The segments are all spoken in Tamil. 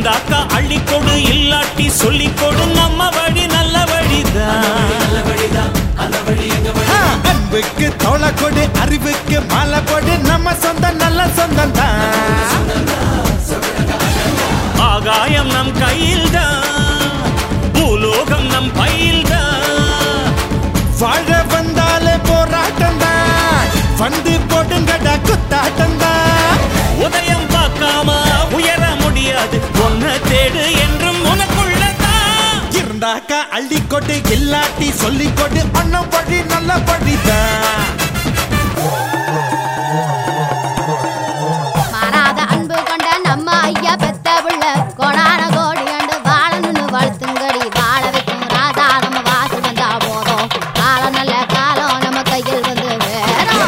இருந்தாக்கா அள்ளிக்கொடு இல்லாட்டி சொல்லிக்கொடு நம்ம வழி நல்ல வழிதான் ஆ, அன்புக்கு தோள கொடு அறிவுக்கு மாலை கொடு நம்ம சொந்தம் நல்ல சொந்தம் தான் ஆகாயம் நம் கையில்தான் பூலோகம் நம் பையில்தான் வாழ வந்தாலே போராட்டம் தான் வந்து போடுங்கடா குத்தாட்டம் தான் உதயம் பார்க்காம உயர முடியாது ஒன்ன தேடு என்றும் உனக்குள்ளதான் இருந்தாக்கா அள்ளி கொடு இல்லாட்டி சொல்லி கொடு அண்ணன் வழி நல்ல வழிதான் மாறாத அன்பு கொண்ட நம்ம ஐயா பெத்த புள்ள கோடான கோடி கண்டு வாழணும்னு வளர்த்துங்கடி வாழ வைக்கும் ராஜா நம்ம வாசி வந்தா போதும் காலம் நல்ல காலம் நம்ம கையில் வந்து வேணும்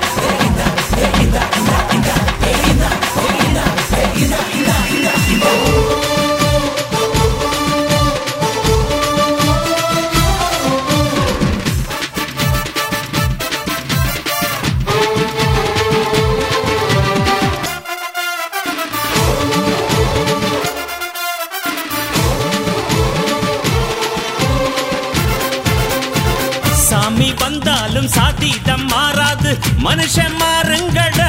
சாமி வந்தாலும் சாத்திட்டம் மாறாது மனுஷன் மாறுங்கடா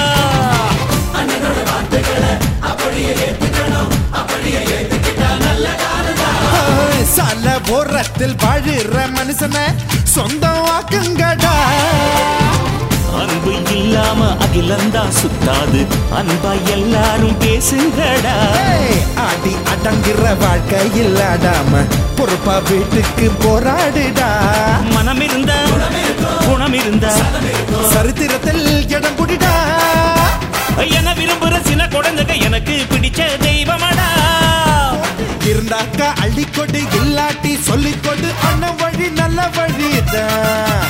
ஆய், சால ஓரத்தில் வாழுற மனுஷனை சொந்தம் ஆக்குங்கடா அன்பு இல்லாம அகிலந்தா சுத்தாது அன்பா எல்லாரும் பேசுங்கடா ஏய், ஆடி அடங்குற வாழ்க்கை இல்லாடாம பொறுப்பா வீட்டுக்கு போராடுடா மனம் இருந்தா குணம் இருந்தா சரித்திரத்தில் இடம் குடிடா என விரும்புற சின்ன குழந்தைங்க எனக்கு பிடிச்ச தெய்வமடா இருந்தாக்கா அள்ளிக்கொடு இல்லாட்டி சொல்லிக்கொடு அண்ணன் வழி நல்ல வழிதான்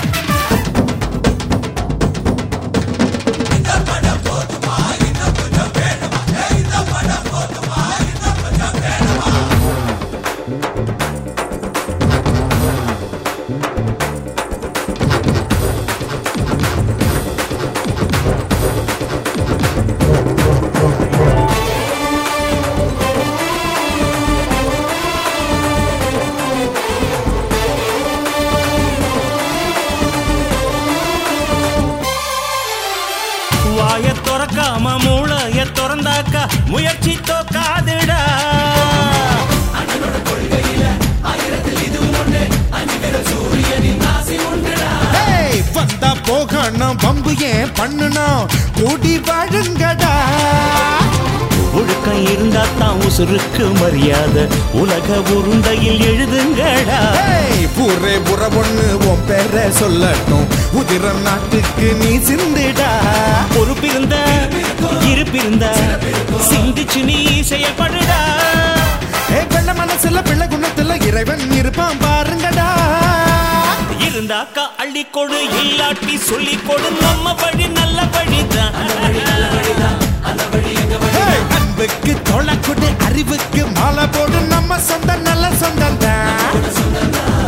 வாய துறக்காம மூளைய திறந்தாக்கா முயற்சி தோக்காதுடா ஏய், வந்தா போகணும் பம்பு ஏன் பண்ணணும் கூடி வாழுங்கடா ஒழுக்கம் இருந்தா தான் உசுருக்கு மரியாதை உலக உருண்டையில் எழுதுங்கடா ஏய், ஊரே புற பொண்ணு உன் பேரை சொல்லட்டும் உதிரம் நாட்டுக்கு நீ சிந்திடா பொறுப்பிருந்த இருப்பிருந்த சிந்திச்சு நீ செயல்படுடா ஏ வெள்ள மனசுல பிள்ளை குணத்துல இறைவன் இருப்பான் பாருங்கடா இருந்தாக்கா அள்ளிக்கொடு இல்லாட்டி சொல்லிக்கொடு நம்ம வழி நல்ல வழிதான் ஏய், அன்புக்கு தொலை கொடு அறிவுக்கு மாலை போடு நம்ம சொந்தம் நல்ல சொந்தம் தான்